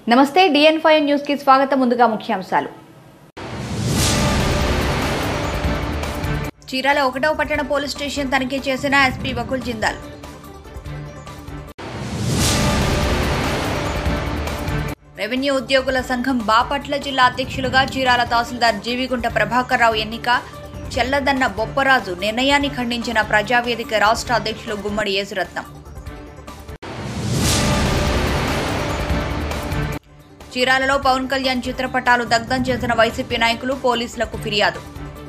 నమస్తే డిఎన్ five news కి స్వాగతం ముందుగా ముఖ్యాంశాలు చీరాల ఒకటవ పట్టణ పోలీస్ స్టేషన్ తనిఖీ చేసిన ఎస్పీ వకుల్ జిందాల్ రెవెన్యూ ఉద్యోగుల సంఘం బాపట్ల జిల్లా అధ్యక్షులుగా చీరాల తహసీల్దార్ జీవిగుంట ప్రభాకర్ రావు ఎన్నిక చెల్లదన్న బొప్పరాజు నిర్ణయాన్ని ఖండించిన ప్రజావేదిక రాష్ట్ర అధ్యక్షులు గుమ్మడి యేసురత్నం చీరాలలో పవన్ కళ్యాణ్ చిత్రపటాలు దగ్ధం చేసిన వైసీపీ నాయకులు పోలీసులకు ఫిర్యాదు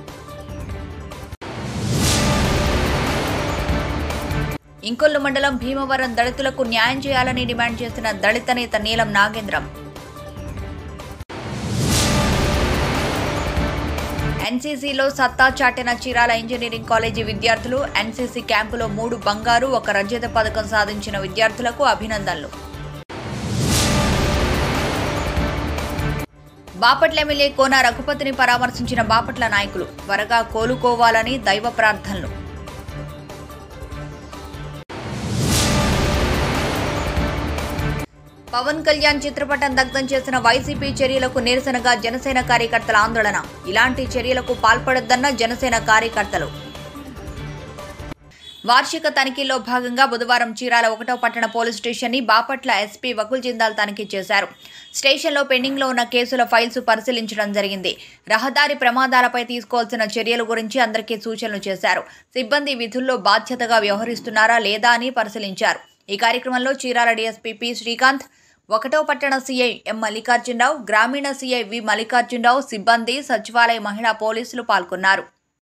ఇంకొల్లు మండలం భీమవరం దళితులకు న్యాయం చేయాలని డిమాండ్ చేసిన దళిత నేత నీలం నాగేంద్రం ఎన్సీసీలో సత్తా చాటిన చీరాల ఇంజనీరింగ్ కాలేజీ విద్యార్థులు ఎన్సీసీ క్యాంపులో మూడు బంగారు ఒక రజత పథకం సాధించిన విద్యార్థులకు అభినందనలు బాపట్ల ఎమ్మెల్యే కోన రఘుపతిని పరామర్శించిన బాపట్ల నాయకులు త్వరగా కోలుకోవాలని దైవ ప్రార్థనలు పవన్ కళ్యాణ్ చిత్రపటం దగ్ధం చేసిన వైసీపీ చర్యలకు నిరసనగా జనసేన కార్యకర్తల ఆందోళన ఇలాంటి చర్యలకు పాల్పడొద్దన్న జనసేన కార్యకర్తలు వార్షిక తనిఖీలో భాగంగా బుధవారం చీరాల ఒకటో పట్టణ పోలీస్ స్టేషన్ ని బాపట్ల ఎస్పీ వకుల్ జిందాల్ తనిఖీ చేశారు స్టేషన్లో పెండింగ్లో ఉన్న కేసుల ఫైల్స్ పరిశీలించడం జరిగింది రహదారి ప్రమాదాలపై తీసుకోవాల్సిన చర్యల గురించి అందరికీ సూచనలు చేశారు సిబ్బంది విధుల్లో బాధ్యతగా వ్యవహరిస్తున్నారా లేదా అని పరిశీలించారు ఈ కార్యక్రమంలో చీరాల డీఎస్పీ పి శ్రీకాంత్ ఒకటో పట్టణ సీఐ ఎం మల్లికార్జునరావు గ్రామీణ సీఐ వి మల్లికార్జునరావు సిబ్బంది సచివాలయ మహిళా పోలీసులు పాల్గొన్నారు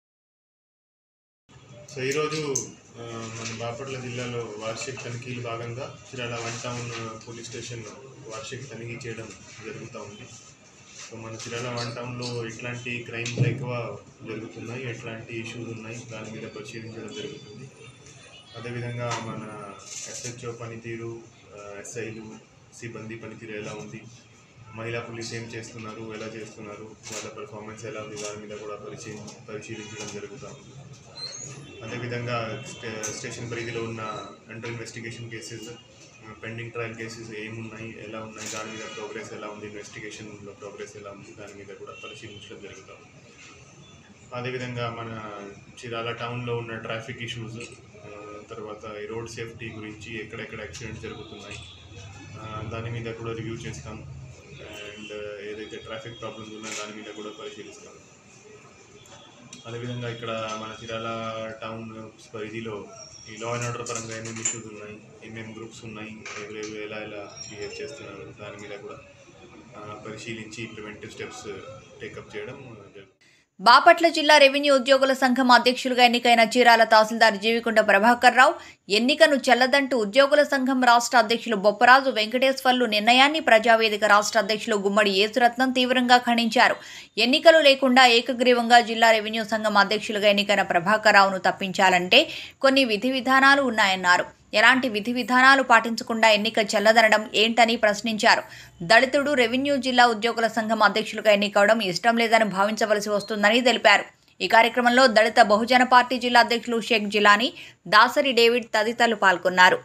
సో ఈరోజు ఆ, మన బాపట్ల జిల్లాలో వార్షిక తనిఖీలు భాగంగా Chirala one town police station వార్షిక తనిఖీ చేయడం జరుగుతూ ఉంది సో మన చీరాల వన్ టౌన్లో ఎట్లాంటి క్రైమ్స్ ఎక్కువ జరుగుతున్నాయి ఎట్లాంటి ఇష్యూస్ ఉన్నాయి దాని మీద పరిశీలించడం జరుగుతుంది అదేవిధంగా మన ఎస్హెచ్ఓ పనితీరు ఆ, ఎస్ఐలు సిబ్బంది పనితీరు ఎలా ఉంది మహిళా పోలీస్ ఏం చేస్తున్నారు ఎలా చేస్తున్నారు వాళ్ళ పర్ఫార్మెన్స్ ఎలా ఉంది దాని మీద కూడా పరిశీలి పరిశీలించడం జరుగుతూ ఉంది అదేవిధంగా స్టే స్టేషన్ పరిధిలో ఉన్న under investigation cases pending trial cases ఏమున్నాయి ఎలా ఉన్నాయి దాని మీద ప్రోగ్రెస్ ఎలా ఉంది ఇన్వెస్టిగేషన్లో ప్రోగ్రెస్ ఎలా ఉంది దాని మీద కూడా పరిశీలించడం జరుగుతుంది అదేవిధంగా మన చీరాల టౌన్లో ఉన్న ట్రాఫిక్ ఇష్యూస్ తర్వాత ఈ రోడ్ సేఫ్టీ గురించి ఎక్కడెక్కడ యాక్సిడెంట్స్ జరుగుతున్నాయి ఆ, దాని మీద కూడా రివ్యూ చేస్తాం అండ్ ఏదైతే ట్రాఫిక్ ప్రాబ్లమ్స్ ఉన్నాయో దాని మీద కూడా పరిశీలిస్తాం అదేవిధంగా ఇక్కడ మన చీరాల టౌన్ పరిధిలో ఈ లా అండ్ ఆర్డర్ పరంగా ఏమేమి ఇష్యూస్ ఉన్నాయి ఏమేమి గ్రూప్స్ ఉన్నాయి ఎవరెవరు ఎలా ఎలా బిహేవ్ చేస్తున్నారు దాని మీద కూడా ఆ, పరిశీలించి ప్రివెంటివ్ స్టెప్స్ టేకప్ చేయడం జరుగుతుంది బాపట్ల జిల్లా రెవెన్యూ ఉద్యోగుల సంఘం అధ్యక్షులుగా ఎన్నికైన చీరాల తహసీల్దార్ జీవికొండ ప్రభాకర్ రావు ఎన్నికను చెల్లదంటూ ఉద్యోగుల సంఘం రాష్ట్ర అధ్యక్షులు బొప్పరాజు వెంకటేశ్వర్లు నిర్ణయాన్ని ప్రజావేదిక రాష్ట్ర అధ్యక్షులు గుమ్మడి యేసురత్నం తీవ్రంగా ఖండించారు ఎన్నికలు లేకుండా ఏకగ్రీవంగా జిల్లా రెవెన్యూ సంఘం అధ్యక్షులుగా ఎన్నికైన ప్రభాకర్ రావును తప్పించాలంటే కొన్ని విధి విధానాలు ఉన్నాయన్నారు ఎలాంటి విధి విధానాలు పాటించకుండా ఎన్నిక చెల్లదనడం ఏంటని ప్రశ్నించారు దళితుడు రెవెన్యూ జిల్లా ఉద్యోగుల సంఘం అధ్యక్షులుగా ఎన్నికవడం ఇష్టం లేదని భావించవలసి వస్తుందని తెలిపారు ఈ కార్యక్రమంలో దళిత బహుజన పార్టీ జిల్లా అధ్యక్షులు షేక్ జిలానీ దాసరి డేవిడ్ తదితరులు పాల్గొన్నారు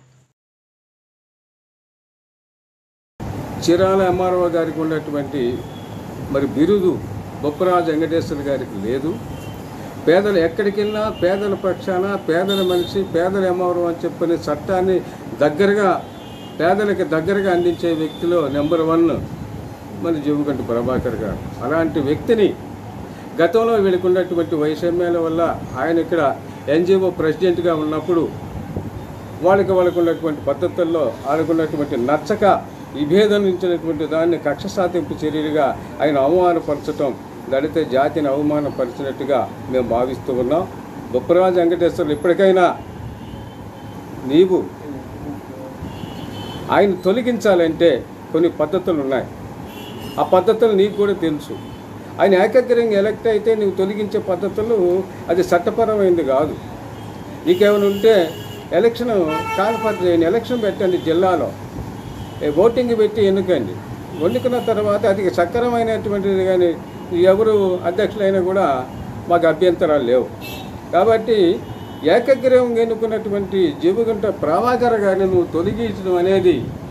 చీరాల ఎంఆర్ఓ గారికి ఉన్నటువంటి మరి బిరుదు బొప్పరాజు వెంకటేశ్వర గారికి లేదు పేదలు ఎక్కడికి వెళ్ళినా పేదల పక్షాన పేదల మనిషి పేదల ఎంఆర్ఓ అని చెప్పని చట్టాన్ని దగ్గరగా పేదలకు దగ్గరగా అందించే వ్యక్తిలో నెంబర్ వన్ మన జమ్ముగంటి ప్రభాకర్ గారు అలాంటి వ్యక్తిని గతంలో వీళ్ళకి ఉన్నటువంటి వైషమ్యాల వల్ల ఆయన ఇక్కడ ఎన్జిఓ ప్రెసిడెంట్గా ఉన్నప్పుడు వాళ్ళకి వాళ్ళకు ఉన్నటువంటి పద్ధతుల్లో వాళ్ళకు ఉన్నటువంటి నచ్చక విభేదనించినటువంటి దాన్ని కక్ష సాధింపు చర్యలుగా ఆయన అవమానపరచటం దళిత జాతిని అవమానపరిచినట్టుగా మేము భావిస్తూ ఉన్నాం బొప్పరాజు వెంకటేశ్వర్లు ఇప్పటికైనా నీవు ఆయన తొలగించాలంటే కొన్ని పద్ధతులు ఉన్నాయి ఆ పద్ధతులు నీకు కూడా తెలుసు ఆయన ఏకగ్రీవంగా ఎలక్ట్ అయితే నువ్వు తొలగించే పద్ధతులు అది చట్టపరమైనది కాదు నీకేమైనా ఉంటే ఎలక్షన్ కాన్ఫరెన్స్ చేయండి ఎలక్షన్ పెట్టండి జిల్లాలో ఏ ఓటింగ్ పెట్టి ఎన్నుకండి ఎన్నుకున్న తర్వాత అది సక్రమైనటువంటిది కానీ ఎవరు అధ్యక్షులైనా కూడా మాకు అభ్యంతరాలు లేవు కాబట్టి ఏకగ్రీవంగా ఎన్నుకున్నటువంటి జీవగుంట ప్రభాకర్ గారిని నువ్వు తొలగించడం అనేది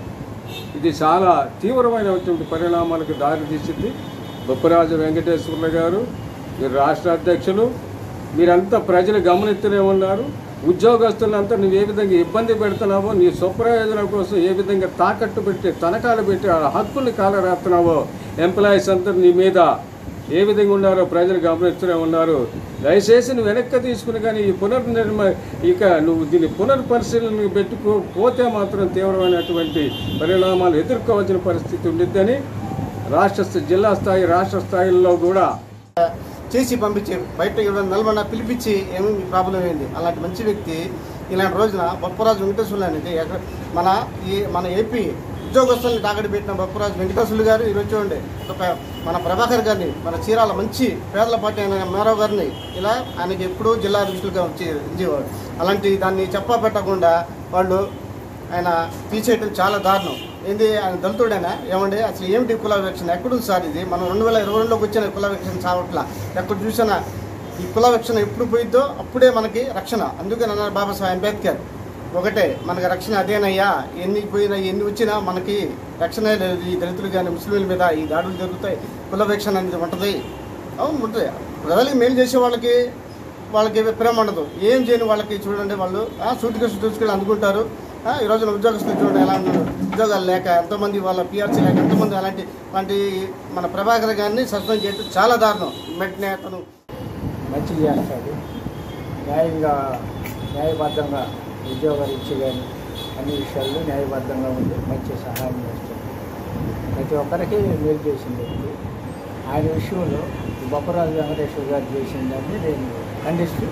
ఇది చాలా తీవ్రమైనటువంటి పరిణామాలకు దారితీసింది బొప్పరాజు వెంకటేశ్వర్ల గారు మీరు రాష్ట్ర అధ్యక్షులు మీరంతా ప్రజలు గమనిస్తూనే ఉన్నారు ఉద్యోగస్తులంతా నువ్వు ఏ విధంగా ఇబ్బంది పెడుతున్నావో నీ స్వప్రయోజనం కోసం ఏ విధంగా తాకట్టు పెట్టి తనఖాలు పెట్టి ఆ హక్కుల్ని కాలరాస్తున్నావో ఎంప్లాయీస్ అంతా నీ మీద ఏ విధంగా ఉన్నారో ప్రజలు గమనిస్తూనే ఉన్నారు దయచేసి నువ్వు వెనక్కి తీసుకుని కానీ ఈ పునర్నిర్మ ఇక నువ్వు దీన్ని పునర్పరిశీలన పెట్టుకో పోతే మాత్రం తీవ్రమైనటువంటి పరిణామాలు ఎదుర్కోవాల్సిన పరిస్థితి ఉండిద్దని రాష్ట్ర స్థ- జిల్లా స్థాయి రాష్ట్ర స్థాయిల్లో కూడా చేసి పంపించి బయట ఇవ్వడం నల్గొండ పిలిపించి ఏమి ప్రాబ్లం ఏంది అలాంటి మంచి వ్యక్తి ఇలాంటి రోజున బొప్పరాజు వెంకటేశ్వరులు అనేది ఎక్కడ మన ఈ మన ఏపీ ఉద్యోగస్తుల్ని తాగడి పెట్టిన బొప్పరాజు వెంకటేశ్వరులు గారు ఈరోజు చూడండి ఒక మన ప్రభాకర్ గారిని మన చీరాల మంచి పేదల పార్టీ అయిన మేరావు గారిని ఇలా ఆయనకి ఎప్పుడూ జిల్లా అధ్యక్షులుగా వచ్చి ఉంచేవాడు అలాంటి దాన్ని చెప్పా పెట్టకుండా వాళ్ళు ఆయన తీసేయటం చాలా దారుణం ఏంది ఆయన దళితుడైనా ఏమండి అసలు ఏమిటి కుల వివక్షణ ఎక్కడుంది సార్ ఇది మనం రెండు వేల ఇరవై రెండులోకి వచ్చిన కుల వివక్షణ చావట్ల ఎక్కడ చూసినా ఈ కుల వివక్షణ ఎప్పుడు పోయిద్దో అప్పుడే మనకి రక్షణ అందుకని అన్నారు బాబాసాహెబ్ అంబేద్కర్ ఒకటే మనకి రక్షణ అదేనయ్యా ఎన్ని పోయినా ఎన్ని వచ్చినా మనకి రక్షణ లేదు ఈ దళితులు కానీ ముస్లింల మీద ఈ దాడులు జరుగుతాయి కుల వివక్షణ అనేది ఉంటుంది అవును ఉంటుంది ప్రజలకి మేలు చేసే వాళ్ళకి వాళ్ళకి ప్రేమ ఉండదు ఏం చేయని వాళ్ళకి చూడండి వాళ్ళు సూటిగా చూసుకెళ్ళి అందుకుంటారు ఆ, ఈ రోజున ఉద్యోగస్తులు చూడండి ఎలా ఉన్నారు ఉద్యోగాలు లేక ఎంతోమంది వాళ్ళ పిఆర్సీ లేక ఎంతోమంది అలాంటి అలాంటి మన ప్రభాకర్ గారిని సస్పెండ్ చేయడం చాలా దారుణం వెంటనే అతను మంచి చేస్తాడు న్యాయంగా న్యాయబద్ధంగా ఉద్యోగాలు ఇచ్చి కానీ అన్ని విషయాల్లో న్యాయబద్ధంగా ఉండి మంచి సహాయం చేస్తాడు ప్రతి ఒక్కరికి మేలు చేసింది వ్యక్తి. ఆయన విషయంలో ఈ బొప్పరాజు వెంకటేశ్వర గారు చేసిందని నేను ఖండిస్తూ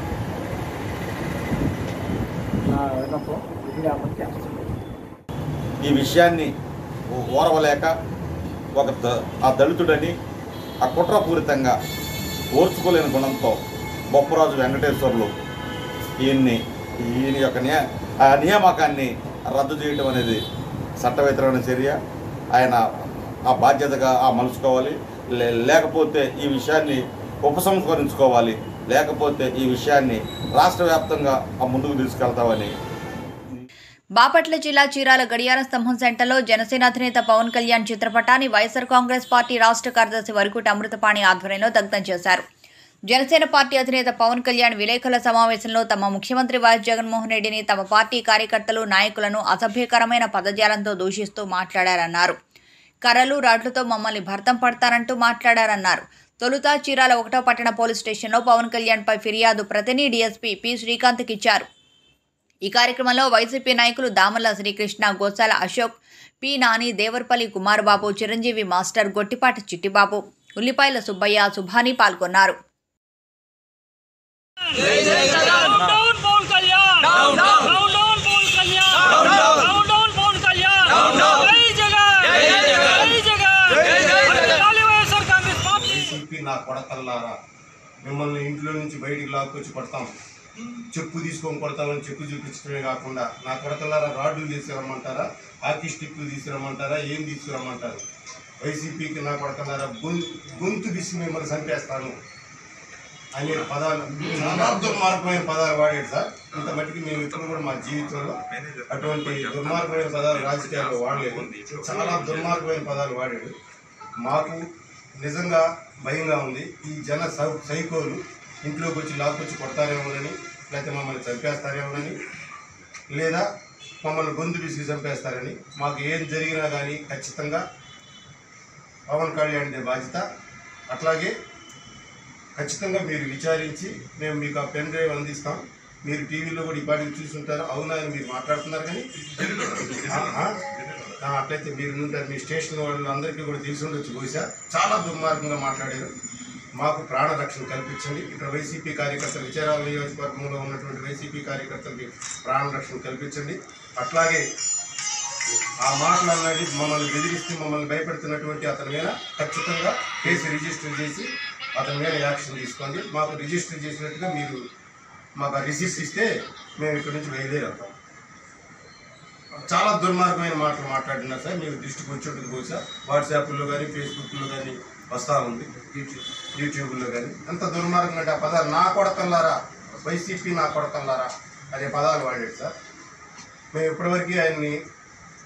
నా విన్నపం విజ్ఞాపన చేస్తున్నాను ఈ విషయాన్ని ఓ- ఓర్వలేక ఒక ద- ఆ దళితుడని ఆ కుట్రపూరితంగా ఓర్చుకోలేని గుణంతో బొప్పరాజు వెంకటేశ్వర్లు ఈయన్ని ఈయన యొక్క నియ ఆ నియామకాన్ని రద్దు చేయడం అనేది చట్టవ్యతిరేకమైన చర్య ఆయన ఆ బాధ్యతగా ఆ మలుచుకోవాలి లే- లేకపోతే ఈ విషయాన్ని ఉపసంస్కరించుకోవాలి లేకపోతే ఈ విషయాన్ని రాష్ట్ర వ్యాప్తంగా ఆ ముందుకు తీసుకెళ్తామని బాపట్ల జిల్లా చీరాల గడియార స్తంభం సెంటర్లో జనసేన అధినేత పవన్ కళ్యాణ్ చిత్రపటాన్ని వైఎస్ఆర్ కాంగ్రెస్ పార్టీ రాష్ట్ర కార్యదర్శి వరకుటి అమృతపాణి ఆధ్వర్యంలో దగ్ధం చేశారు జనసేన పార్టీ అధినేత పవన్ కళ్యాణ్ విలేకరుల సమావేశంలో తమ ముఖ్యమంత్రి వైఎస్ జగన్మోహన్ రెడ్డిని తమ పార్టీ కార్యకర్తలు నాయకులను అసభ్యకరమైన పదజాలంతో దూషిస్తూ మాట్లాడారన్నారు కర్రలు రాడ్లతో మమ్మల్ని భర్తం పడతారంటూ మాట్లాడారన్నారు తొలుత చీరాల ఒకటో పట్టణ పోలీస్ స్టేషన్లో పవన్ కళ్యాణ్పై ఫిర్యాదు ప్రతిని డీఎస్పీ పి శ్రీకాంత్కి ఇచ్చారు ఈ కార్యక్రమంలో వైసీపీ నాయకులు దామల శ్రీకృష్ణ గోసాల అశోక్ పి నాని దేవరపల్లి కుమారబాబు చిరంజీవి మాస్టర్ గొట్టిపాటి చిట్టిబాబు ఉల్లిపాయల సుబ్బయ్య సుభాని పాల్గొన్నారు down down Pawan Kalyan down down down Pawan Kalyan down down Pawan Kalyan जय जगह जय जगह जय जगह काली వైఎస్ఆర్ కాంగ్రెస్ పార్టీ చెప్పి నా కొడకల్లారా మిమ్మల్ని ఇంట్లో నుంచి బయటికి లాక్కొచ్చి కొడతాం చెప్పు తీసుకొని కొడతామని చెప్పు చూపించడమే కాకుండా నా కొడకల్లారా రాడ్లు తీసుకురమ్మంటారా హాకీ స్టిక్లు తీసుకురమ్మంటారా ఏం తీసుకురమ్మంటారు వైసీపీకి నా కొడకల్లారా గొంతు గొంతు బిసి మిమ్మల్ని చంపేస్తాను అనే పదాలు చాలా దుర్మార్గమైన పదాలు వాడాడు సార్ ఇంత మట్టికి మేము ఇప్పుడు కూడా మా జీవితంలో అటువంటి దుర్మార్గమైన పదాలు రాజకీయాల్లో వాడలేదు చాలా దుర్మార్గమైన పదాలు వాడాడు మాకు నిజంగా భయంగా ఉంది ఈ జన సై- సైకోలు ఇంట్లోకి వచ్చి లాక్కొచ్చి కొడతారేమోనని లేకపోతే మమ్మల్ని చంపేస్తారేమోనని లేదా మమ్మల్ని గొంతు బిసికి చంపేస్తారని మాకు ఏం జరిగినా కానీ ఖచ్చితంగా పవన్ కళ్యాణ్దే బాధ్యత అట్లాగే ఖచ్చితంగా మీరు విచారించి మేము మీకు ఆ పెన్ డ్రైవ్ అందిస్తాం మీరు టీవీలో కూడా ఈ పాటికి చూసుంటారు అవునా అని మీరు మాట్లాడుతున్నారు కానీ ఆ, ఆ, ఆ, అట్లయితే మీరు ఉంటారు మీ స్టేషన్ వాళ్ళు అందరికీ కూడా తెలిసి ఉండొచ్చు బహుశా చాలా దుర్మార్గంగా మాట్లాడారు మాకు ప్రాణ రక్షణ కల్పించండి ఇక్కడ వైసీపీ కార్యకర్తలు విచారాల నియోజకవర్గంలో ఉన్నటువంటి వైసీపీ కార్యకర్తలకి ప్రాణ రక్షణ కల్పించండి అట్లాగే ఆ మాటలు అన్నది మమ్మల్ని బెదిరిస్తూ మమ్మల్ని భయపెడుతున్నటువంటి అతని మీద ఖచ్చితంగా కేసు రిజిస్టర్ చేసి అతని మీద యాక్షన్ తీసుకోండి మాకు రిజిస్టర్ చేసినట్టుగా మీరు మాకు ఆ రిసిప్ట్ ఇస్తే మేము ఇక్కడ నుంచి బయలుదేరుతాం చాలా దుర్మార్గమైన మాటలు మాట్లాడినారు సార్ మీకు దృష్టికి వచ్చి ఉంటుంది బహుశా వాట్సాప్లో కానీ ఫేస్బుక్లో కానీ వస్తూ ఉంది యూట్యూబ్ యూట్యూబ్లో కానీ ఎంత దుర్మార్గం అంటే ఆ పదాలు నా కొడకల్లారా వైసీపీ నా కొడకల్లారా అనే పదాలు వాడాడు సార్ మేము ఇప్పటివరకు ఆయన్ని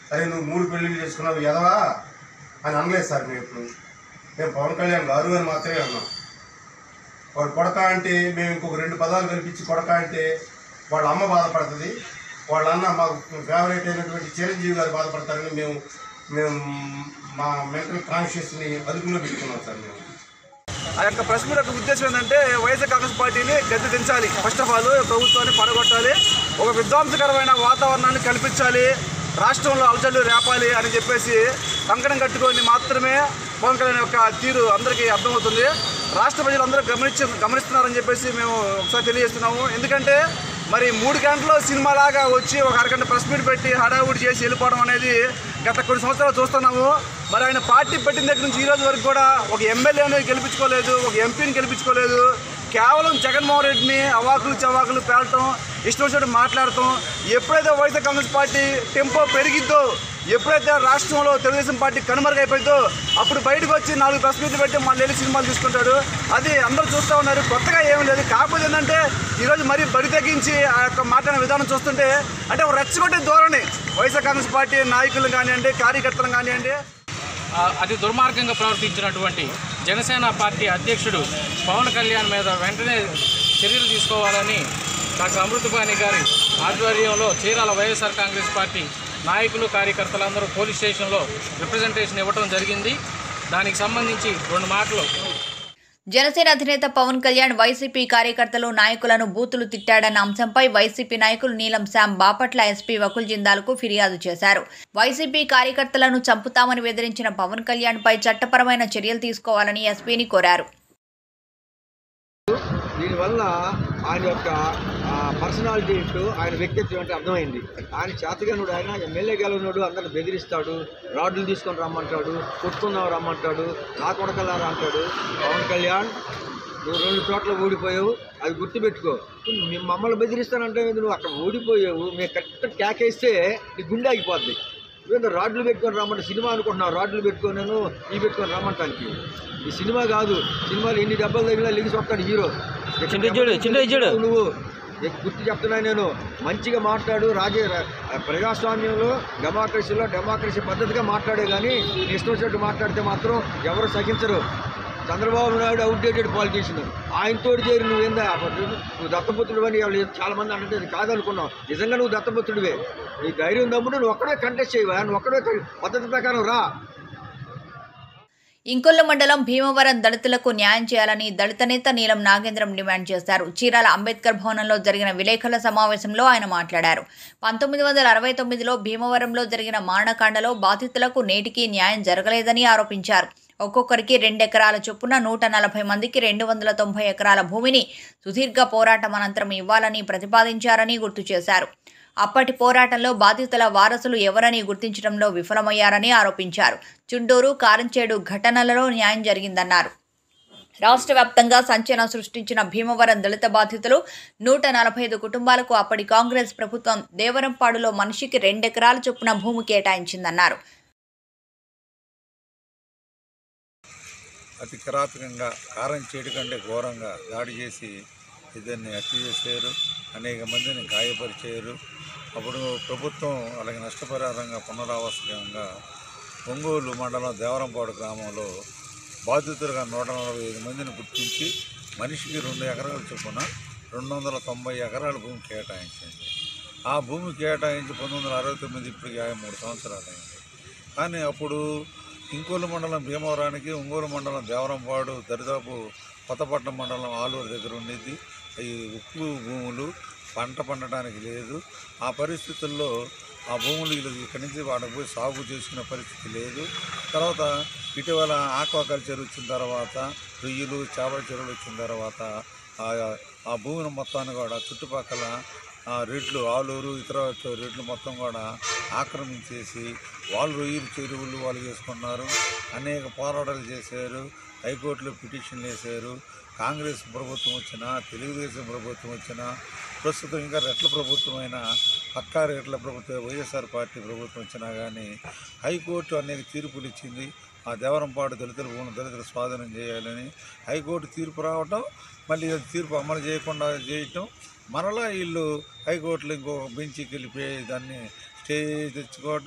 అరే నువ్వు మూడు పెళ్ళిళ్ళు చేసుకున్నావు ఎదవా అని అనలేదు సార్ మేము ఇప్పుడు మేము పవన్ కళ్యాణ్ గారు అని మాత్రమే అన్నాం వాడు కొడక అంటే మేము ఇంకొక రెండు పదాలు కల్పించి కొడక అంటే వాళ్ళ అమ్మ బాధపడుతుంది వాళ్ళ అన్న మాకు ఫేవరెట్ అయినటువంటి చిరంజీవి గారు బాధపడతారని మేము మేము మా మెంటల్ కాన్షియస్ని అదుపులో పెట్టుకున్నాం సార్ మేము ఆ యొక్క ప్రెస్ మీట్ యొక్క ఉద్దేశం ఏంటంటే వైఎస్ఆర్ కాంగ్రెస్ పార్టీని గద్దె దించాలి ఫస్ట్ ఆఫ్ ఆల్ ప్రభుత్వాన్ని పడగొట్టాలి ఒక విధ్వంసకరమైన వాతావరణాన్ని కల్పించాలి రాష్ట్రంలో అలజడులు రేపాలి అని చెప్పేసి కంకణం కట్టుకొని మాత్రమే పవన్ కళ్యాణ్ యొక్క తీరు అందరికీ అర్థమవుతుంది రాష్ట్ర ప్రజలందరూ గమనించి గమనిస్తున్నారని చెప్పేసి మేము ఒకసారి తెలియజేస్తున్నాము ఎందుకంటే మరి మూడు గంటలు సినిమాలాగా వచ్చి ఒక అరగంట ప్రెస్ మీట్ పెట్టి హడావుడి చేసి వెళ్ళిపోవడం అనేది గత కొన్ని సంవత్సరాలు చూస్తున్నాము మరి ఆయన పార్టీ పెట్టిన దగ్గర నుంచి ఈ రోజు వరకు కూడా ఒక ఎమ్మెల్యేని గెలిపించుకోలేదు ఒక ఎంపీని గెలిపించుకోలేదు కేవలం జగన్మోహన్ రెడ్డిని అవాకులు చవాకులు పేలటం ఇష్టం వచ్చినట్టు మాట్లాడటం ఎప్పుడైతే వైఎస్ఆర్ కాంగ్రెస్ పార్టీ టెంపో పెరిగిద్దో ఎప్పుడైతే రాష్ట్రంలో తెలుగుదేశం పార్టీ కనుమరుగైపోయిందో అప్పుడు బయటకు వచ్చి నాలుగు ప్రెస్ మీట్లు పెట్టి మళ్ళీ వెళ్ళి సినిమాలు తీసుకుంటాడు అది అందరూ చూస్తూ ఉన్నారు కొత్తగా ఏమీ లేదు కాకపోతే ఏంటంటే ఈరోజు మరీ బడి తగ్గించి ఆ యొక్క మాట్లాడిన విధానం చూస్తుంటే అంటే ఒక రెచ్చగొట్టే ధోరణి వైఎస్ఆర్ కాంగ్రెస్ పార్టీ నాయకులు కానివ్వండి కార్యకర్తలు కానివ్వండి ఆ, అతి దుర్మార్గంగా ప్రవర్తించినటువంటి జనసేన పార్టీ అధ్యక్షుడు పవన్ కళ్యాణ్ మీద వెంటనే చర్యలు తీసుకోవాలని డాక్టర్ అమృతపాణి గారి ఆధ్వర్యంలో చీరాల వైఎస్ఆర్ కాంగ్రెస్ పార్టీ నాయకులు కార్యకర్తలందరూ పోలీస్ స్టేషన్లో రిప్రజెంటేషన్ ఇవ్వడం జరిగింది దానికి సంబంధించి రెండు మాటలు జనసేన అధినేత పవన్ కళ్యాణ్ వైసీపీ కార్యకర్తలు నాయకులను బూతులు తిట్టాడన్న అంశంపై వైసీపీ నాయకులు నీలం శ్యామ్ బాపట్ల ఎస్పీ వకుల్ జిందాల్కు ఫిర్యాదు చేశారు వైసీపీ కార్యకర్తలను చంపుతామని బెదిరించిన పవన్ కళ్యాణ్ పై చట్టపరమైన చర్యలు తీసుకోవాలని ఎస్పీని కోరారు దీనివల్ల ఆయన యొక్క పర్సనాలిటీ ఏంటో ఆయన వ్యక్తిత్వం ఏంటో అర్థమైంది ఆయన చేతగానుడు ఆయన ఎమ్మెల్యే గెలవనుడు అందరిని బెదిరిస్తాడు రాడ్లు తీసుకొని రమ్మంటాడు కొట్టుకుందాం రమ్మంటాడు నా కొడకలారా అంటాడు పవన్ కళ్యాణ్ నువ్వు రెండు చోట్ల ఓడిపోయావు అది గుర్తుపెట్టుకో మీ మమ్మల్ని బెదిరిస్తానంటే నువ్వు అక్కడ ఓడిపోయావు మేము కరెక్ట్ కేకేస్తే నీ గుండె ఆగిపోద్ది నువ్వేందో రాడ్లు పెట్టుకొని రమ్మంటే సినిమా అనుకుంటున్నావు రాడ్లు పెట్టుకొని నేను ఈ పెట్టుకొని రమ్మంటానికి ఈ సినిమా కాదు సినిమాలు ఎన్ని దెబ్బలు తగిలినా లిగిసి వస్తాడు హీరో నువ్వు నీకు గుర్తు చెప్తున్నా నేను మంచిగా మాట్లాడు రాజే రా- ప్రజాస్వామ్యంలో డెమోక్రసీలో డెమోక్రసీ పద్ధతిగా మాట్లాడే కానీ నీ ఇష్టం వచ్చినట్టు మాట్లాడితే మాత్రం ఎవరు సహించరు చంద్రబాబు నాయుడు అవుట్డేటెడ్ పాలిటీషియన్ ఆయనతో చేరి నువ్వేందా నువ్వు దత్తపుత్రుడు అని వాళ్ళు చాలా మంది అంటే అది కాదనుకున్నావు నిజంగా నువ్వు దత్తపుత్రుడివే నీ ధైర్యం దమ్ముడు నువ్వు ఒక్కడే కంటెస్ట్ చేయవా నువ్వు ఒక్కడే పద్ధతి ప్రకారం రా ఇంకొల్లు మండలం భీమవరం దళితులకు న్యాయం చేయాలని దళిత నేత నీలం నాగేంద్రం డిమాండ్ చేశారు చీరాల అంబేద్కర్ భవనంలో జరిగిన విలేకరుల సమావేశంలో ఆయన మాట్లాడారు పంతొమ్మిది వందల అరవై తొమ్మిదిలో భీమవరంలో జరిగిన మారణకాండలో బాధితులకు నేటికి న్యాయం జరగలేదని ఆరోపించారు ఒక్కొక్కరికి రెండెకరాల చొప్పున నూట నలభై మందికి రెండు వందల తొంభై ఎకరాల భూమిని సుదీర్ఘ పోరాటం అనంతరం ఇవ్వాలని ప్రతిపాదించారని గుర్తు చేశారు అప్పటి పోరాటంలో బాధితుల వారసులు ఎవరని గుర్తించడంలో విఫలమయ్యారని ఆరోపించారు చుండూరు కారంచేడు ఘటనలలో న్యాయం జరిగిందన్నారు రాష్ట్ర వ్యాప్తంగా సంచలనం సృష్టించిన భీమవరం దళిత బాధితులు నూట నలభై ఐదు కుటుంబాలకు అప్పటి కాంగ్రెస్ ప్రభుత్వం దేవరంపాడులో మనిషికి రెండెకరాల చొప్పున భూమి కేటాయించిందన్నారు అతి కిరాతకంగా కారం చేయడం కంటే ఘోరంగా దాడి చేసి ఇద్దరిని హత్య చేశారు అనేక మందిని గాయపరిచారు అప్పుడు ప్రభుత్వం అలాగే నష్టపరిహారంగా పునరావాసంగా ఒంగోలు మండలం దేవరంపాడు గ్రామంలో బాధితులుగా నూట నలభై ఐదు మందిని గుర్తించి మనిషికి రెండు ఎకరాల చొప్పున రెండు వందల తొంభై ఎకరాల భూమి కేటాయించింది ఆ భూమి కేటాయించి పంతొమ్మిది వందల అరవై తొమ్మిది ఇప్పటికి యాభై మూడు సంవత్సరాలు అయింది కానీ అప్పుడు ఇంకోలు మండలం భీమవరానికి ఒంగోలు మండలం దేవరంపాడు దరిదాపు కొత్తపట్నం మండలం ఆలూరు దగ్గర ఉండేది ఈ ఉప్పు భూములు పంట పండటానికి లేదు ఆ పరిస్థితుల్లో ఆ భూములు వీళ్ళు ఇక్కడి నుంచి వాటికి పోయి సాగు చేసుకునే పరిస్థితి లేదు తర్వాత ఇటీవల ఆక్వాకల్చర్ వచ్చిన తర్వాత రొయ్యలు చేపల చెరువులు వచ్చిన తర్వాత ఆ- ఆ భూమిని మొత్తాన్ని కూడా చుట్టుపక్కల ఆ రెడ్లు ఆలూరు ఇతర చ- రెడ్లు మొత్తం కూడా ఆక్రమించేసి వాళ్ళు రొయ్యలు చెరువులు వాళ్ళు చేసుకున్నారు అనేక పోరాటాలు చేశారు హైకోర్టులో పిటిషన్లు వేశారు కాంగ్రెస్ ప్రభుత్వం వచ్చినా తెలుగుదేశం ప్రభుత్వం వచ్చినా ప్రస్తుతం ఇంకా రెట్ల ప్రభుత్వం అయినా పక్కా రెట్ల ప్రభుత్వం వైఎస్ఆర్ పార్టీ ప్రభుత్వం వచ్చినా కానీ హైకోర్టు అనేక తీర్పులు ఇచ్చింది ఆ దేవరంపాడు దళితుల భూములు దళితులు స్వాధీనం చేయాలని హైకోర్టు తీర్పు రావటం మళ్ళీ అది తీర్పు అమలు చేయకుండా చేయటం మరలా వీళ్ళు హైకోర్టులో ఇంకో బెంచ్కి వెళ్ళిపోయి దాన్ని స్టే తెచ్చుకోవటం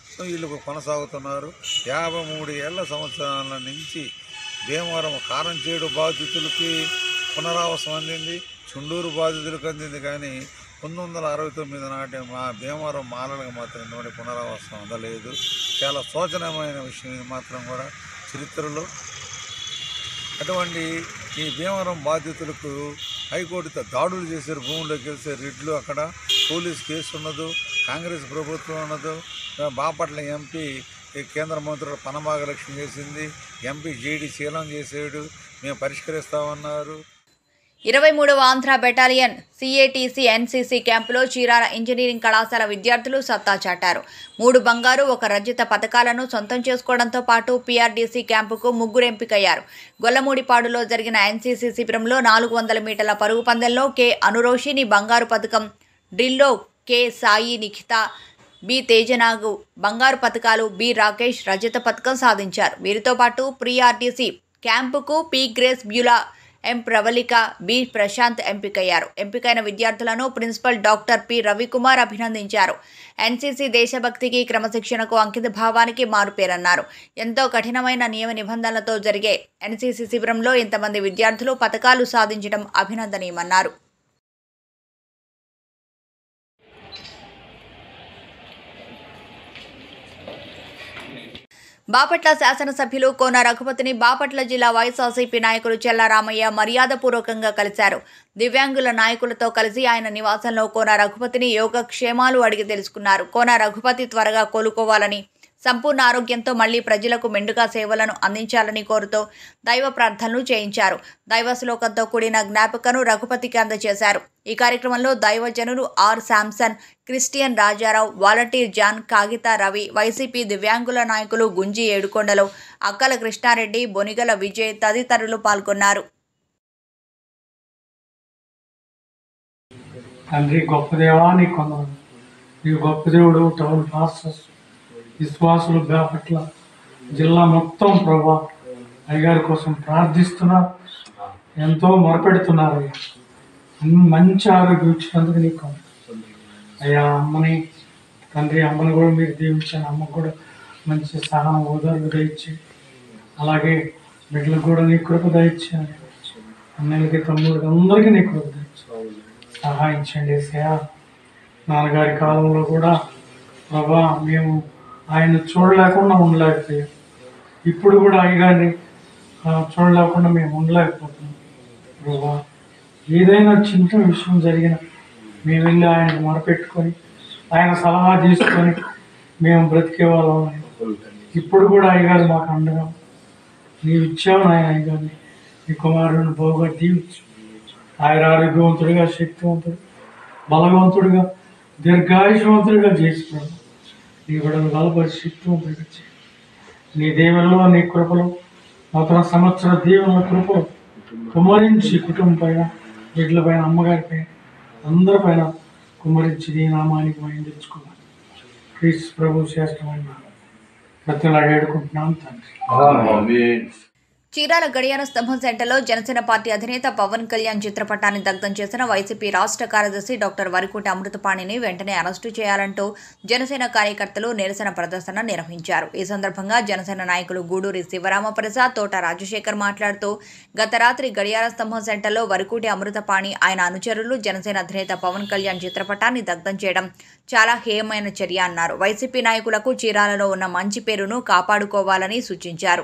వీళ్ళు కొనసాగుతున్నారు యాభై మూడు ఏళ్ల సంవత్సరాల నుంచి భీమవరం కారం చేడు బాధితులకి పునరావాసం అందింది చుండూరు బాధితులకు అందింది కానీ పంతొమ్మిది వందల అరవై తొమ్మిది నాటి మా భీమవరం మాలలకు మాత్రం ఇటువంటి పునరావాసం అందలేదు చాలా శోచనీయమైన విషయం ఇది మాత్రం కూడా చరిత్రలో అటువంటి ఈ భీమవరం బాధితులకు హైకోర్టుతో దాడులు చేశారు భూముల్లోకి వెళ్తే రెడ్లు అక్కడ పోలీస్ కేసు ఉన్నదు కాంగ్రెస్ ప్రభుత్వం ఉన్నదు బాపట్ల ఎంపీ ఈ కేంద్ర మంత్రులు పనభాగలక్ష్మి చేసింది ఎంపీ జేడీ శీలం చేసాడు మేము పరిష్కరిస్తామన్నారు ఇరవై మూడవ ఆంధ్ర బెటాలియన్ సిఏటీసీ ఎన్సీసీ క్యాంపులో చీరాల ఇంజనీరింగ్ కళాశాల విద్యార్థులు సత్తా చాటారు మూడు బంగారు ఒక రజిత పథకాలను సొంతం చేసుకోవడంతో పాటు పీఆర్డీసీ క్యాంపుకు ముగ్గురు ఎంపికయ్యారు గొల్లమూడిపాడులో జరిగిన ఎన్సీసీ శిబిరంలో నాలుగు వందల మీటర్ల పరుగు పందెంలో కె అనురోషిని బంగారు పథకం డ్రిల్లో కె సాయి నిఖిత బి తేజనాగు బంగారు పథకాలు బి రాకేష్ రజత పథకం సాధించారు వీరితో పాటు ప్రీఆర్టీసీ క్యాంపుకు P Grace Beulah M Pravalika B Prashanth ఎంపికయ్యారు ఎంపికైన విద్యార్థులను ప్రిన్సిపల్ డాక్టర్ పి రవికుమార్ అభినందించారు ఎన్సీసీ దేశభక్తికి క్రమశిక్షణకు అంకిత భావానికి మారుపేరన్నారు ఎంతో కఠినమైన నియమ నిబంధనలతో జరిగే ఎన్సీసీ శిబిరంలో ఇంతమంది విద్యార్థులు పథకాలు సాధించడం అభినందనీయమన్నారు బాపట్ల శాసనసభ్యులు కోన రఘుపతిని బాపట్ల జిల్లా వైఎస్ఆర్సీపీ నాయకులు చెల్లారామయ్య మర్యాదపూర్వకంగా కలిశారు దివ్యాంగుల నాయకులతో కలిసి ఆయన నివాసంలో కోన రఘుపతిని యోగక్షేమాలు అడిగి తెలుసుకున్నారు కోన రఘుపతి త్వరగా కోలుకోవాలని సంపూర్ణ ఆరోగ్యంతో మళ్లీ ప్రజలకు మెండుగా సేవలను అందించాలని కోరుతూ దైవ ప్రార్థనలు చేయించారు దైవ శ్లోకంతో కూడిన జ్ఞాపికను రఘుపతికి అందజేశారు ఈ కార్యక్రమంలో దైవజనులు R Samson Christian Rajarao volunteer John Kagitha Ravi YCP దివ్యాంగుల నాయకులు గుంజి ఏడుకొండలు అక్కల కృష్ణారెడ్డి బొనిగల విజయ్ తదితరులు పాల్గొన్నారు తండ్రి గొప్ప దేవా నీ కొందరు నీ గొప్ప దేవుడు టౌన్ పాస్టర్స్ విశ్వాసులు బాపట్ల జిల్లా మొత్తం ప్రభా అయ్యగారి కోసం ప్రార్థిస్తున్నారు ఎంతో మొరపెడుతున్నారు అయ్యా అన్ని మంచి ఆరోగ్యం ఇచ్చినందుకు నీకు వందనాలు. అయ్యా అమ్మని తండ్రి అమ్మని కూడా మీరు దీవించాను అమ్మకు కూడా మంచి సహనం ఓదార్పు దయచి అలాగే బిడ్డలకు కూడా నీ కృప దయచాను అన్నయ్యలకి తమ్ముడికి అందరికీ నీ కృప దయచాను సహాయించండి సేవ నాన్నగారి కాలంలో కూడా ప్రభా మేము ఆయన చూడలేకుండా ఉండలేకపోయాం ఇప్పుడు కూడా అయ్యగారిని ఆ, చూడలేకుండా మేము ఉండలేకపోతున్నాం ప్రభా ఏదైనా చిన్న విషయం జరిగిన మేము వెళ్ళి ఆయనకు మొరపెట్టుకొని ఆయన సలహా తీసుకొని మేము బ్రతికే వాళ్ళం అని. ఇప్పుడు కూడా అయ్యగారు మాకు అండగా నీవు ఇచ్చావు నాయన అయ్యగారిని నీ కుమారుని బాగా దీవించు ఆయన ఆరోగ్యవంతుడిగా శక్తివంతుడు బలవంతుడిగా దీర్ఘాయుషవంతుడిగా చేసుకున్నాడు నీ బిడ్డను బలపరి శక్తివంతుడిగా చేయి నీ దేవుల్లో నీ కృపలు నూతన సంవత్సర దీవెనల కృపలు కుమరించి కుటుంబం పైన బిడ్డల పైన అమ్మగారి పైన అందరి పైన కుమరించి నీ నామానికి మేము తెచ్చుకున్నాం క్రీస్తు ప్రభు శ్రేష్టమైన ప్రతిలా వేడుకుంటున్నాం తండ్రి చీరాల గడియార స్తంభం సెంటర్లో జనసేన పార్టీ అధినేత పవన్ కళ్యాణ్ చిత్రపటాన్ని దగ్ధం చేసిన వైసీపీ రాష్ట్ర కార్యదర్శి డాక్టర్ వరికోటి అమృతపాణిని వెంటనే అరెస్టు చేయాలంటూ జనసేన కార్యకర్తలు నిరసన ప్రదర్శన నిర్వహించారు ఈ సందర్భంగా జనసేన నాయకులు గూడూరి శివరామప్రసాద్ తోట రాజశేఖర్ మాట్లాడుతూ గత రాత్రి గడియార స్తంభం సెంటర్లో వరికోటి అమృతపాణి ఆయన అనుచరులు జనసేన అధినేత పవన్ కళ్యాణ్ చిత్రపటాన్ని దగ్ధం చేయడం చాలా హేయమైన చర్య అన్నారు వైసీపీ నాయకులకు చీరాలలో ఉన్న మంచి పేరును కాపాడుకోవాలని సూచించారు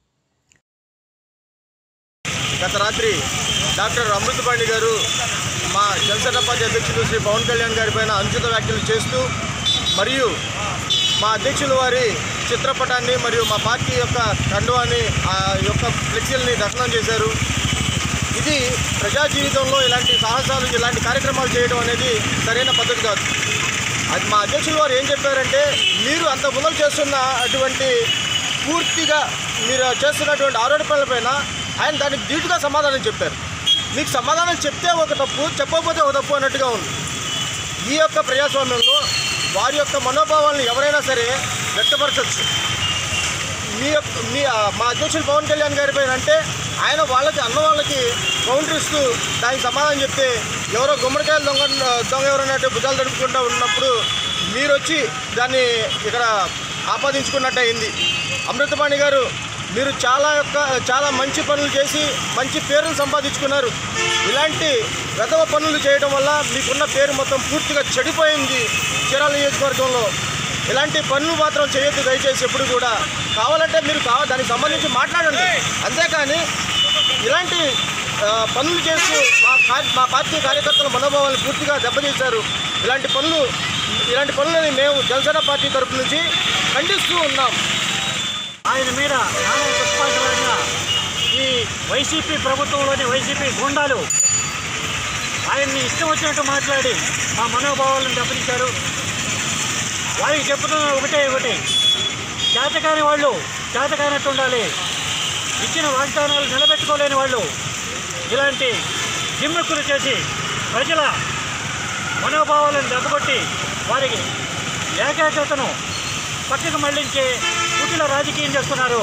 గత రాత్రి డాక్టర్ అమృతపాణి గారు మా జనసేన పార్టీ అధ్యక్షులు శ్రీ పవన్ కళ్యాణ్ గారి పైన అనుచిత వ్యాఖ్యలు చేస్తూ మరియు మా అధ్యక్షుల వారి చిత్రపటాన్ని మరియు మా పార్టీ యొక్క కండువాన్ని ఆ యొక్క ఫ్లెక్సీలని దర్శనం చేశారు ఇది ప్రజా జీవితంలో ఇలాంటి సాహసాలు ఇలాంటి కార్యక్రమాలు చేయడం అనేది సరైన పద్ధతి కాదు అది మా అధ్యక్షుల వారు ఏం చెప్పారంటే మీరు అంత ముందర చేస్తున్న అటువంటి పూర్తిగా మీరు చేస్తున్నటువంటి ఆరోపణలపైన ఆయన దానికి ధీటుగా సమాధానం చెప్పారు మీకు సమాధానం చెప్తే ఒక తప్పు చెప్పకపోతే ఒక తప్పు అన్నట్టుగా ఉంది ఈ యొక్క ప్రజాస్వామ్యంలో వారి యొక్క మనోభావాలను ఎవరైనా సరే వ్యక్తపరచవచ్చు మీ యొక్క మీ ఆ, మా అధ్యక్షులు పవన్ కళ్యాణ్ గారి పైన అంటే ఆయన వాళ్ళకి అన్న వాళ్ళకి కౌంటర్ ఇస్తూ దానికి సమాధానం చెప్తే ఎవరో గుమ్మడికాయలు దొంగ దొంగ ఎవరన్నట్టు భుజాలు తడుపుకుంటూ ఉన్నప్పుడు మీరు వచ్చి దాన్ని ఇక్కడ ఆపాదించుకున్నట్టు అయింది అమృతపాణి గారు మీరు చాలా యొక్క చాలా మంచి పనులు చేసి మంచి పేరును సంపాదించుకున్నారు ఇలాంటి వెధవ పనులు చేయడం వల్ల మీకున్న పేరు మొత్తం పూర్తిగా చెడిపోయింది చీరాల నియోజకవర్గంలో ఇలాంటి పనులు మాత్రం చేయొద్దు దయచేసి ఎప్పుడు కూడా కావాలంటే మీరు కావ దానికి సంబంధించి మాట్లాడండి అంతేకాని ఇలాంటి ఆ, పనులు చేస్తూ మా కా- మా పార్టీ కార్యకర్తల మనోభావాలను పూర్తిగా దెబ్బతీశారు ఇలాంటి పనులు ఇలాంటి పనులని మేము జనసేన పార్టీ తరపు నుంచి ఖండిస్తూ ఉన్నాం ఆయన మీద నానా పుష్పాంజలంగా ఈ వైసీపీ ప్రభుత్వంలోని వైసీపీ గుండాలు ఆయన్ని ఇష్టం వచ్చినట్టు మాట్లాడి మా మనోభావాలను దెబ్బతీశారు వారికి చెప్తున్న ఒకటే ఒకటి చేతకాని వాళ్ళు చేతకానట్టు ఉండాలి ఇచ్చిన వాగ్దానాలు నిలబెట్టుకోలేని వాళ్ళు ఇలాంటి జిమ్మెక్కులు చేసి ప్రజల మనోభావాలను దెబ్బకొట్టి వారికి ఏకాగ్రతను పక్కకు మళ్లించే కుటిల రాజకీయం చేస్తున్నారు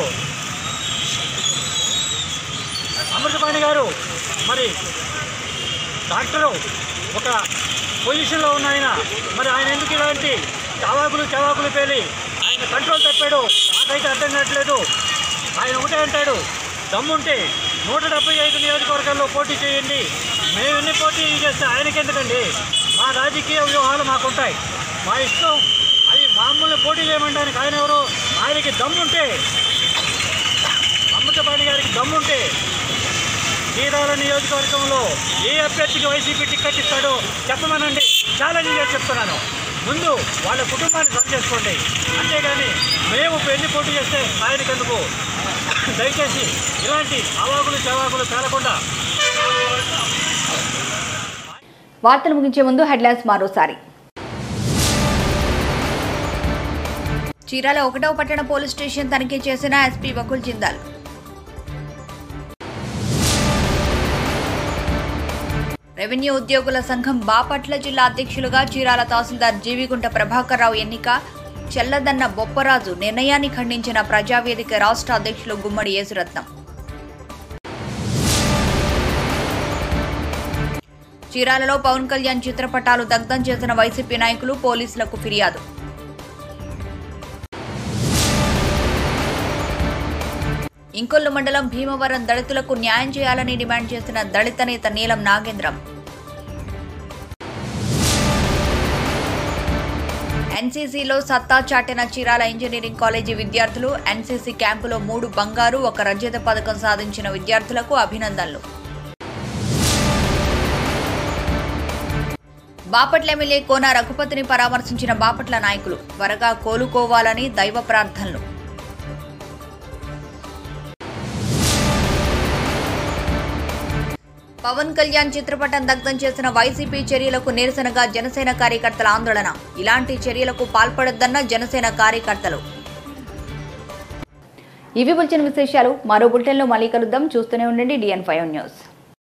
అమృతపాణి గారు మరి డాక్టరు ఒక పొజిషన్లో ఉన్న ఆయన మరి ఆయన ఎందుకు ఇలాంటి చవాకులు చవాకులు పేలి ఆయన కంట్రోల్ తప్పాడు నాకైతే అర్థం కావట్లేదు ఆయన ఒకటే అంటాడు దమ్ముంటే నూట డెబ్బై ఐదు నియోజకవర్గాల్లో పోటీ చేయండి మేము ఎన్ని పోటీ చేస్తే ఆయనకి ఎందుకండి మా రాజకీయ వ్యూహాలు మాకుంటాయి మా ఇష్టం అది మామూలు పోటీ చేయమంటానికి ఆయన ఎవరు ఆయనకి దమ్ముంటే అమృతపాణి గారికి దమ్ముంటే చీరాల నియోజకవర్గంలో ఏ అభ్యర్థికి వైసీపీ టికెట్ ఇస్తాడో చెప్పమనండి ఛాలెంజ్ చేసి చెప్తున్నాను ముందు వాళ్ళ కుటుంబాన్ని సరి చేసుకోండి అంతేగాని మేము ఎన్ని పోటీ చేస్తే ఆయనకెందుకు దయచేసి ఇలాంటి అవాకులు చవాకులు పేలకుండా వార్తలు ముగించే ముందు హెడ్లైన్స్ మరోసారి చీరాల ఒకటవ పట్టణ పోలీస్ స్టేషన్ తనిఖీ చేసిన ఎస్పీ బకుల్ జిందాల్ రెవెన్యూ ఉద్యోగుల సంఘం బాపట్ల జిల్లా అధ్యక్షులుగా చీరాల తహసీల్దార్ జీవిగుంట ప్రభాకర్ రావు ఎన్నిక చెల్లదన్న బొప్పరాజు నిర్ణయాన్ని ఖండించిన ప్రజావేదిక రాష్ట్ర అధ్యక్షులు గుమ్మడి యేసురత్నం చీరాలలో పవన్ కళ్యాణ్ చిత్రపటాలు దగ్ధం చేసిన వైసీపీ నాయకులు పోలీసులకు ఫిర్యాదు ఇంకొల్లు మండలం భీమవరం దళితులకు న్యాయం చేయాలని డిమాండ్ చేసిన దళిత నేత నీలం నాగేంద్రం ఎన్సీసీలో సత్తా చాటిన చీరాల ఇంజనీరింగ్ కాలేజీ విద్యార్థులు ఎన్సీసీ క్యాంపులో మూడు బంగారు ఒక రజత పథకం సాధించిన విద్యార్థులకు అభినందనలు బాపట్ల ఎమ్మెల్యే కోన రఘుపతిని పరామర్శించిన బాపట్ల నాయకులు త్వరగా కోలుకోవాలని దైవ ప్రార్థనలు పవన్ కళ్యాణ్ చిత్రపటం దగ్ధం చేసిన వైసీపీ చర్యలకు నిరసనగా జనసేన కార్యకర్తల ఆందోళన ఇలాంటి చర్యలకు పాల్పడొద్దన్న జనసేన కార్యకర్తలు ఇవి బులెటిన్ విశేషాలు మరో బులెటిన్లో మళ్ళీ కలుద్దాం చూస్తూనే ఉండండి డిఎన్ ఫైవ్ న్యూస్